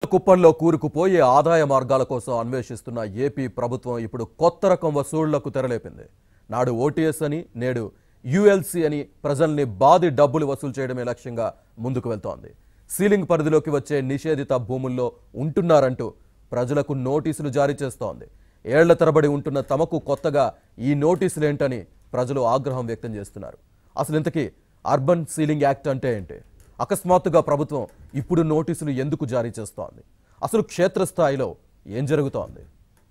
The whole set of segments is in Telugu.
కుప్పంలో కూరుకుపోయి ఆదాయ మార్గాల కోసం అన్వేషిస్తున్న ఏపీ ప్రభుత్వం ఇప్పుడు కొత్త రకం వసూళ్లకు తెరలేపింది నాడు ఓటీఎస్ అని నేడు యుఎల్సి అని ప్రజల్ని బాది డబ్బులు వసూలు చేయడమే లక్ష్యంగా ముందుకు వెళ్తోంది సీలింగ్ పరిధిలోకి వచ్చే నిషేధిత భూముల్లో ఉంటున్నారంటూ ప్రజలకు నోటీసులు జారీ చేస్తోంది ఏళ్ల తరబడి ఉంటున్న తమకు కొత్తగా ఈ నోటీసులేంటని ప్రజలు ఆగ్రహం వ్యక్తం చేస్తున్నారు అసలు ఇంతకీ అర్బన్ సీలింగ్ యాక్ట్ అంటే ఏంటి అకస్మాత్తుగా ప్రభుత్వం ఇప్పుడు నోటీసులు ఎందుకు జారీ చేస్తోంది అసలు క్షేత్రస్థాయిలో ఏం జరుగుతోంది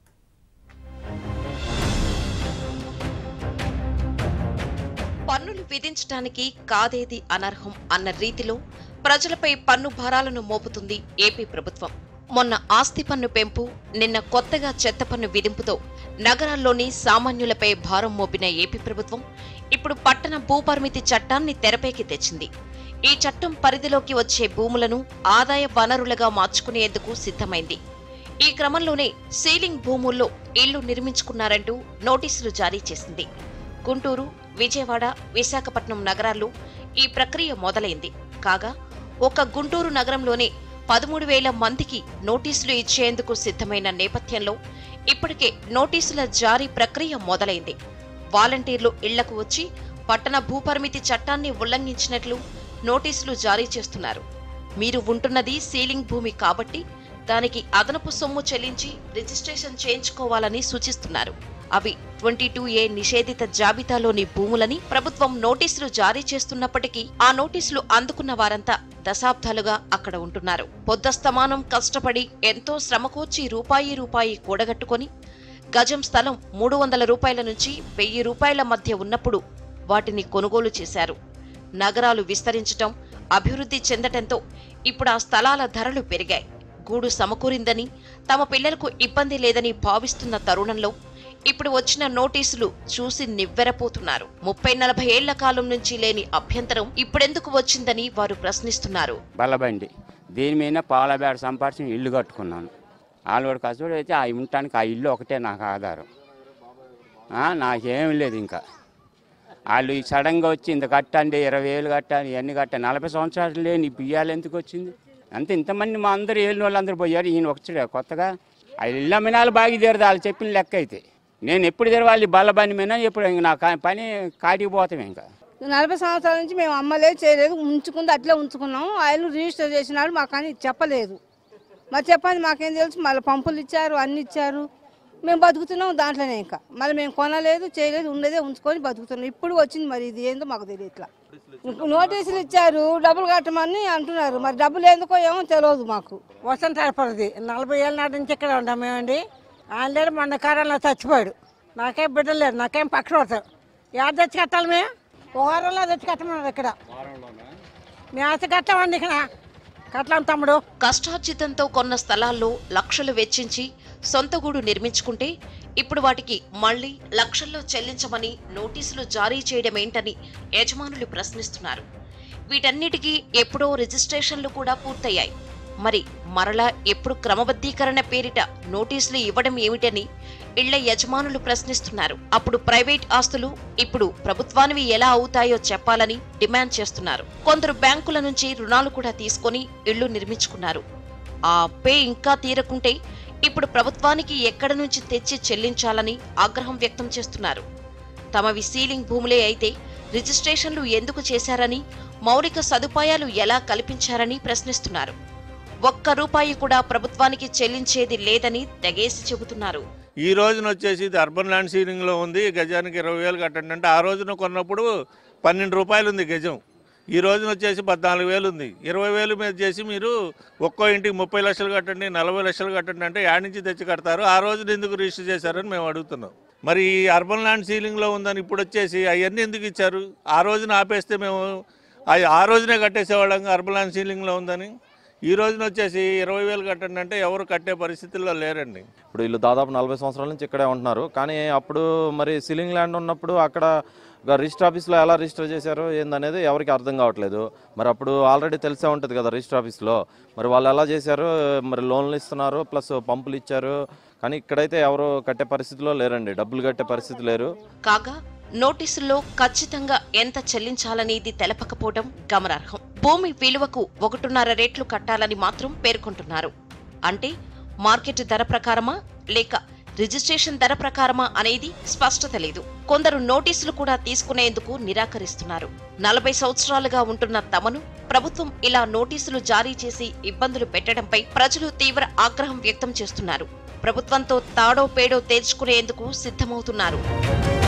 పన్నులు విధించడానికి కాదేది అనర్హం అన్న రీతిలో ప్రజలపై పన్ను భారాలను మోపుతుంది ఏపీ ప్రభుత్వం మొన్న ఆస్తి పన్ను పెంపు నిన్న కొత్తగా చెత్త పన్ను విధింపుతో నగరాల్లోని సామాన్యులపై భారం మోపిన ఏపీ ప్రభుత్వం ఇప్పుడు పట్టణ భూపరిమితి చట్టాన్ని తెరపైకి తెచ్చింది ఈ చట్టం పరిధిలోకి వచ్చే భూములను ఆదాయ వనరులుగా మార్చుకునేందుకు సిద్ధమైంది ఈ క్రమంలోనే సీలింగ్ భూముల్లో ఇళ్లు నిర్మించుకున్నారంటూ నోటీసులు జారీ చేసింది గుంటూరు విజయవాడ విశాఖపట్నం నగరాల్లో ఈ ప్రక్రియ మొదలైంది కాగా ఒక గుంటూరు నగరంలోనే పదమూడు వేల మందికి నోటీసులు ఇచ్చేందుకు సిద్ధమైన నేపథ్యంలో ఇప్పటికే నోటీసుల జారీ ప్రక్రియ మొదలైంది వాలంటీర్లు ఇళ్లకు వచ్చి పట్టణ భూపరిమితి చట్టాన్ని ఉల్లంఘించినట్లు నోటీసులు జారీ చేస్తున్నారు మీరు ఉంటున్నది సీలింగ్ భూమి కాబట్టి దానికి అదనపు సొమ్ము చెల్లించి రిజిస్ట్రేషన్ చేయించుకోవాలని సూచిస్తున్నారు అవి ట్వంటీ టూ ఏ నిషేధిత జాబితాలోని భూములని ప్రభుత్వం నోటీసులు జారీ చేస్తున్నప్పటికీ ఆ నోటీసులు అందుకున్న వారంతా దశాబ్దాలుగా అక్కడ ఉంటున్నారు పొద్దస్తమానం కష్టపడి ఎంతో శ్రమకూర్చి రూపాయి రూపాయి కూడగట్టుకొని గజం స్థలం మూడు వందల రూపాయల నుంచి వెయ్యి రూపాయల మధ్య ఉన్నప్పుడు వాటిని కొనుగోలు చేశారు నగరాలు విస్తరించటం అభివృద్ధి చెందటంతో ఇప్పుడు ఆ స్థలాల ధరలు పెరిగాయి గూడు సమకూరిందని తమ పిల్లలకు ఇబ్బంది లేదని భావిస్తున్న తరుణంలో ఇప్పుడు వచ్చిన నోటీసులు చూసి నివ్వెరపోతున్నారు ముప్పై నలభై ఏళ్ల కాలం నుంచి లేని అభ్యంతరం ఇప్పుడెందుకు వచ్చిందని వారు ప్రశ్నిస్తున్నారు బల్లబండి దీని మీద పాలబేడ సంపాదించి ఇల్లు కట్టుకున్నాను ఆలవాడు కష్టపడి అయితే ఆ ఉండటానికి ఆ ఇల్లు ఒకటే నాకు ఆధారం ఆ, నాకేం లేదు ఇంకా వాళ్ళు ఈ సడన్గా వచ్చి ఇంత కట్టండి ఇరవై వేలు కట్టాలి ఇవన్నీ కట్టాలి నలభై సంవత్సరాలు లేని ఈ బియ్యాలు ఎందుకు వచ్చింది అంతే ఇంతమంది మా అందరూ ఏళ్ళ వాళ్ళందరూ పోయారు ఈయన ఒకటే కొత్తగా ఆ ఇల్లు అమ్మినాలు బాగా తీరదు వాళ్ళు చెప్పిన లెక్క అయితే నేను ఎప్పుడు తెరవాలి బల్లబండి మీద ఎప్పుడు ఇంక నా కా- పని కాటికి పోతాం ఇంకా నలభై సంవత్సరాల నుంచి మేము అమ్మలేదు చేయలేదు ఉంచుకుంది అట్లే ఉంచుకున్నాం ఆయన రిజిస్టర్ చేసినాడు మాకు అని చెప్పలేదు మరి చెప్పండి మాకేం తెలుసు మళ్ళీ పంపులు ఇచ్చారు అన్ని ఇచ్చారు మేము బతుకుతున్నాం దాంట్లోనే ఇంకా మళ్ళీ మేము కొనలేదు చేయలేదు ఉండేదే ఉంచుకొని బతుకుతున్నాం ఇప్పుడు వచ్చింది మరి ఇది ఏందో మాకు తెలియదు ఇట్లా నోటీసులు ఇచ్చారు డబ్బులు కట్టమని అంటున్నారు మరి డబ్బులు ఎందుకో ఏమో తెలియదు మాకు వసంత ఏర్పడింది నలభై ఏళ్ళ నాటి నుంచి ఇక్కడ ఉంటాం మేమండి ఆయన లేడు మొన్న కారంలో చచ్చిపోయాడు నాకేం బిడ్డలు లేరు నాకేం పక్షి పడతారు ఎవరు తెచ్చి కట్టాలి మేము ఓ వారంలో తెచ్చి కట్టమన్నారు ఇక్కడ మేము ఆశ కట్టామండి ఇక్కడ కట్టలేం తమ్ముడు కష్టార్జితంతో కొన్న స్థలాల్లో లక్షలు వెచ్చించి సొంత గూడు నిర్మించుకుంటే ఇప్పుడు వాటికి మళ్లీ లక్షల్లో చెల్లించమని నోటీసులు జారీ చేయడమేంటని యజమానులు ప్రశ్నిస్తున్నారు వీటన్నిటికీ ఎప్పుడో రిజిస్ట్రేషన్లు కూడా పూర్తయ్యాయి మరి మరలా ఎప్పుడు క్రమబద్ధీకరణ పేరిట నోటీసులు ఇవ్వడం ఏమిటని ఇళ్ల యజమానులు ప్రశ్నిస్తున్నారు అప్పుడు ప్రైవేట్ ఆస్తులు ఇప్పుడు ప్రభుత్వానివి ఎలా అవుతాయో చెప్పాలని డిమాండ్ చేస్తున్నారు కొందరు బ్యాంకుల నుంచి రుణాలు కూడా తీసుకొని ఇళ్లు నిర్మించుకున్నారు ఆ పే ఇంకా తీరకుంటే ఇప్పుడు ప్రభుత్వానికి ఎక్కడ నుంచి తెచ్చి చెల్లించాలని ఆగ్రహం వ్యక్తం చేస్తున్నారు తమవి సీలింగ్ భూములే అయితే రిజిస్ట్రేషన్లు ఎందుకు చేశారని మౌలిక సదుపాయాలు ఎలా కల్పించారని ప్రశ్నిస్తున్నారు ఒక్క రూపాయి కూడా ప్రభుత్వానికి చెల్లించేది లేదని తెగేసి చెబుతున్నారు ఈ రోజున వచ్చేసి ఇది అర్బన్ ల్యాండ్ సీలింగ్లో ఉంది గజానికి ఇరవై వేలు కట్టండి అంటే ఆ రోజున కొన్నప్పుడు పన్నెండు రూపాయలు ఉంది గజం ఈ రోజున వచ్చేసి పద్నాలుగు వేలు ఉంది ఇరవై వేలు మీద చేసి మీరు ఒక్కో ఇంటికి ముప్పై లక్షలు కట్టండి నలభై లక్షలు కట్టండి అంటే యాడ్ నుంచి తెచ్చి కడతారు ఆ రోజున ఎందుకు రిజిస్టర్ చేశారని మేము అడుగుతున్నాం మరి ఈ అర్బన్ ల్యాండ్ సీలింగ్లో ఉందని ఇప్పుడు వచ్చేసి అవన్నీ ఎందుకు ఇచ్చారు ఆ రోజున ఆపేస్తే మేము ఆ- ఆ రోజునే కట్టేసేవాళ్ళం అర్బన్ ల్యాండ్ సీలింగ్లో ఉందని ఈ రోజున వచ్చేసి ఇరవై వేలు కట్టండి అంటే ఎవరు కట్టే పరిస్థితుల్లో లేరండి ఇప్పుడు వీళ్ళు దాదాపు నలభై సంవత్సరాల నుంచి ఇక్కడే ఉంటున్నారు కానీ అప్పుడు మరి సీలింగ్ ల్యాండ్ ఉన్నప్పుడు అక్కడ ఒక రిజిస్టర్ ఆఫీస్లో ఎలా రిజిస్టర్ చేశారో ఏందనేది ఎవరికి అర్థం కావట్లేదు మరి అప్పుడు ఆల్రెడీ తెలిసే ఉంటుంది కదా రిజిస్టర్ ఆఫీస్లో మరి వాళ్ళు ఎలా చేశారు మరి లోన్లు ఇస్తున్నారు ప్లస్ పంపులు ఇచ్చారు కానీ ఇక్కడైతే ఎవరు కట్టే పరిస్థితిలో లేరండి డబ్బులు కట్టే పరిస్థితి లేరు కాగా నోటీసుల్లో ఖచ్చితంగా ఎంత చెల్లించాలనేది తెలపకపోవడం గమనార్హం భూమి విలువకు ఒకటిన్నర రేట్లు కట్టాలని మాత్రం పేర్కొంటున్నారు అంటే మార్కెట్ ధర ప్రకారమా లేక రిజిస్ట్రేషన్ ధర ప్రకారమా అనేది స్పష్టత లేదు కొందరు నోటీసులు కూడా తీసుకునేందుకు నిరాకరిస్తున్నారు నలభై సంవత్సరాలుగా ఉంటున్న తమను ప్రభుత్వం ఇలా నోటీసులు జారీ చేసి ఇబ్బందులు పెట్టడంపై ప్రజలు తీవ్ర ఆగ్రహం వ్యక్తం చేస్తున్నారు ప్రభుత్వంతో తాడో పేడో తేల్చుకునేందుకు సిద్ధమవుతున్నారు